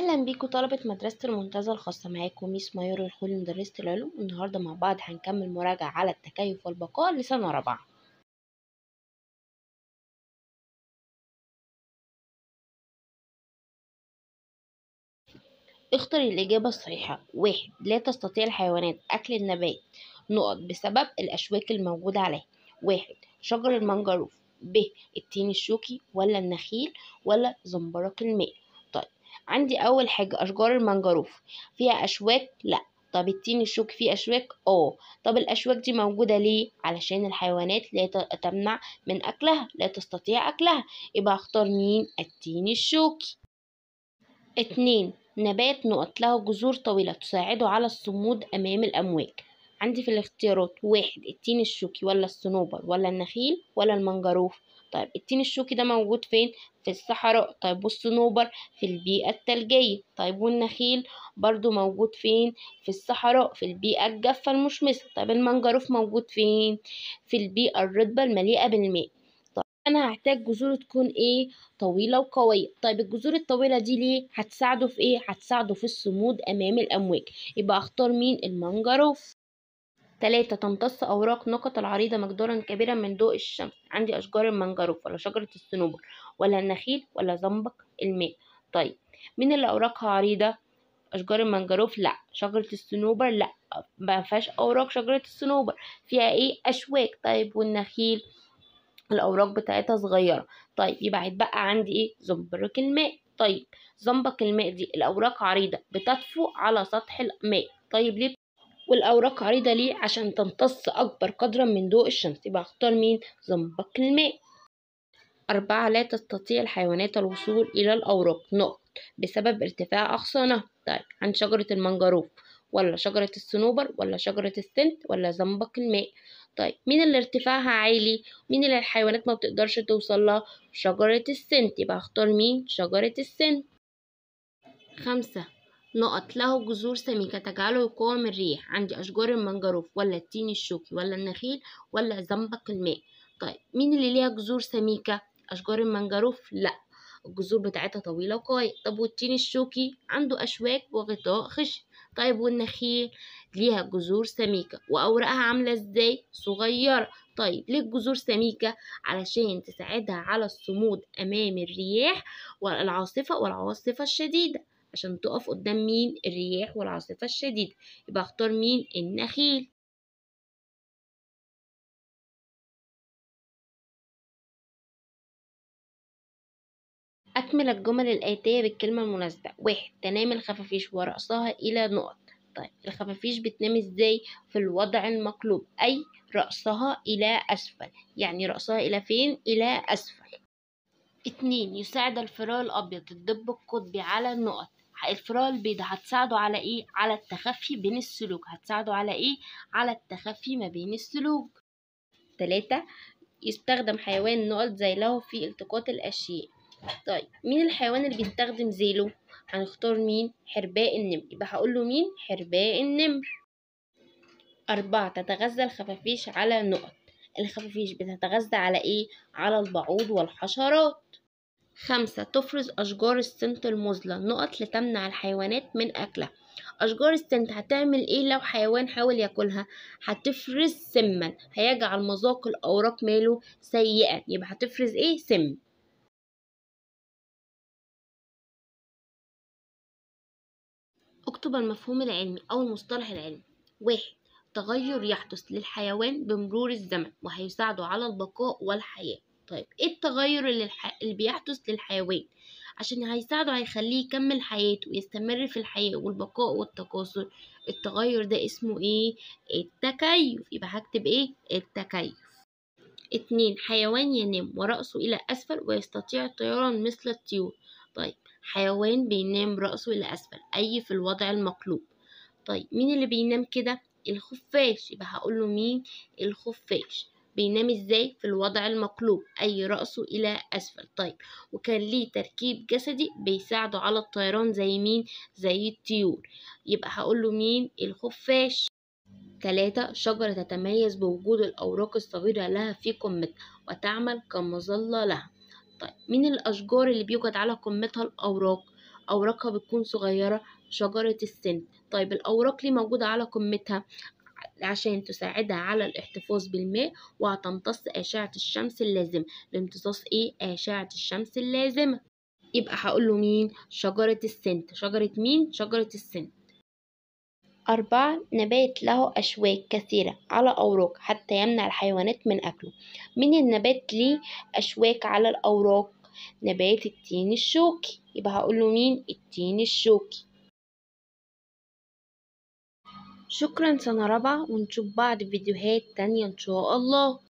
أهلا بيكم طلبة مدرسة المنتزه الخاصة معاكم ميس ميور الخولي مدرسة العلوم النهاردة مع بعض هنكمل مراجعة على التكيف والبقاء لسنة رابعة اختر الإجابة الصحيحة واحد لا تستطيع الحيوانات أكل النبات نقط بسبب الأشواك الموجودة عليه واحد شجر المنجروف ب التين الشوكي ولا النخيل ولا زنبرك الماء طيب عندي أول حاجة أشجار المنجروف فيها أشواك لأ طب التين الشوكي فيه أشواك اه طب الأشواك دي موجودة ليه علشان الحيوانات لا تمنع من أكلها لا تستطيع أكلها يبقى أختار مين التين الشوكي اتنين نبات نقط له جذور طويلة تساعده على الصمود أمام الأمواج عندي في الاختيارات واحد التين الشوكي ولا الصنوبر ولا النخيل ولا المنجروف طيب التين الشوكي ده موجود فين في الصحراء طيب والصنوبر في البيئة التلجية طيب والنخيل برضو موجود فين في الصحراء في البيئة الجافة المشمسة طيب المنجروف موجود فين في البيئة الرطبة المليئة بالماء طيب انا هحتاج جذور تكون ايه طويله وقويه طيب الجذور الطويله دي ليه هتساعده في ايه هتساعده في الصمود امام الامواج يبقى اختار مين المنجروف تلاتة تمتص أوراق نقط العريضة مقدارا كبيرا من ضوء الشمس عندي أشجار المنجروف ولا شجرة الصنوبر ولا النخيل ولا زنبق الماء طيب مين اللي أوراقها عريضة أشجار المنجروف لأ شجرة الصنوبر لأ ما فيهاش أوراق شجرة الصنوبر فيها إيه أشواك طيب والنخيل الأوراق بتاعتها صغيرة طيب يبقى هيتبقى عندي إيه زنبرك الماء طيب زنبق الماء دي الأوراق عريضة بتطفو على سطح الماء طيب ليه والأوراق عريضة ليه عشان تمتص أكبر قدرا من ضوء الشمس يبقى اختار مين زنبق الماء أربعة لا تستطيع الحيوانات الوصول إلى الأوراق نقط بسبب ارتفاع أغصانها طيب عن شجرة المنجروف ولا شجرة الصنوبر ولا شجرة السنت ولا زنبق الماء طيب مين اللي ارتفاعها عالي مين اللي الحيوانات ما بتقدرش توصل لها شجرة السنت يبقى اختار مين شجرة السنت خمسة نقط له جذور سميكة تجعله يقاوم الريح عندي أشجار المنجروف ولا التين الشوكي ولا النخيل ولا زنبق الماء طيب مين اللي ليها جذور سميكة أشجار المنجروف لأ الجذور بتاعتها طويلة وقوية طب والتين الشوكي عنده أشواك وغطاء خشن طيب والنخيل ليها جذور سميكة وأوراقها عاملة ازاي صغيرة طيب ليه الجذور سميكة علشان تساعدها على الصمود أمام الرياح والعاصفة والعواصف الشديدة عشان تقف قدام مين الرياح والعاصفة الشديدة يبقى اختار مين النخيل أكمل الجمل الآتية بالكلمة المناسبة واحد تنام الخفافيش ورأسها إلى نقط طيب الخفافيش بتنام ازاي في الوضع المقلوب أي رأسها إلى أسفل يعني رأسها إلى فين إلى أسفل اتنين يساعد الفرار الأبيض الدب القطبي على النقط الفرار البيضاء هتساعده على ايه على التخفي بين السلوك هتساعده على ايه على التخفي ما بين السلوك تلاتة يستخدم حيوان نقط ذيله في التقاط الأشياء طيب مين الحيوان اللي بيستخدم ذيله هنختار مين حرباء النمر يبقى هقول له مين حرباء النمر أربعة تتغذى الخفافيش على نقط الخفافيش بتتغذى على ايه على البعوض والحشرات خمسة تفرز أشجار السنت المزلة نقط لتمنع الحيوانات من أكلها أشجار السنت هتعمل إيه لو حيوان حاول ياكلها هتفرز سما هيجعل مذاق الأوراق ماله سيئا يبقى هتفرز إيه سم اكتب المفهوم العلمي أو المصطلح العلمي واحد تغير يحدث للحيوان بمرور الزمن وهيساعده على البقاء والحياة طيب ايه التغير اللي, الح... اللي بيحدث للحيوان عشان هيساعده هيخليه يكمل حياته ويستمر في الحياة والبقاء والتكاثر التغير ده اسمه ايه التكيف يبقى هكتب ايه التكيف اتنين حيوان ينام ورأسه إلى أسفل ويستطيع الطيران مثل الطيور طيب حيوان بينام رأسه إلى أسفل أي في الوضع المقلوب طيب مين اللي بينام كده الخفاش يبقى هقوله مين الخفاش بينام ازاي في الوضع المقلوب اي رأسه الى اسفل طيب وكان ليه تركيب جسدي بيساعده على الطيران زي مين زي الطيور يبقى هقوله مين الخفاش تلاتة شجرة تتميز بوجود الأوراق الصغيرة لها في قمتها وتعمل كمظلة لها طيب مين الأشجار اللي بيوجد على قمتها الأوراق أوراقها بتكون صغيرة شجرة السن طيب الأوراق ليه موجودة على قمتها عشان تساعدها على الاحتفاظ بالماء وهتمتص أشعة الشمس اللازمة لامتصاص إيه أشعة الشمس اللازمة يبقى هقوله مين شجرة السنت شجرة مين شجرة السنت أربعة نبات له أشواك كثيرة على أوراق حتى يمنع الحيوانات من أكله من النبات ليه أشواك على الأوراق نبات التين الشوكي يبقى هقوله مين التين الشوكي شكرا سنة رابعة ونشوف بعض فيديوهات تانية إن شاء الله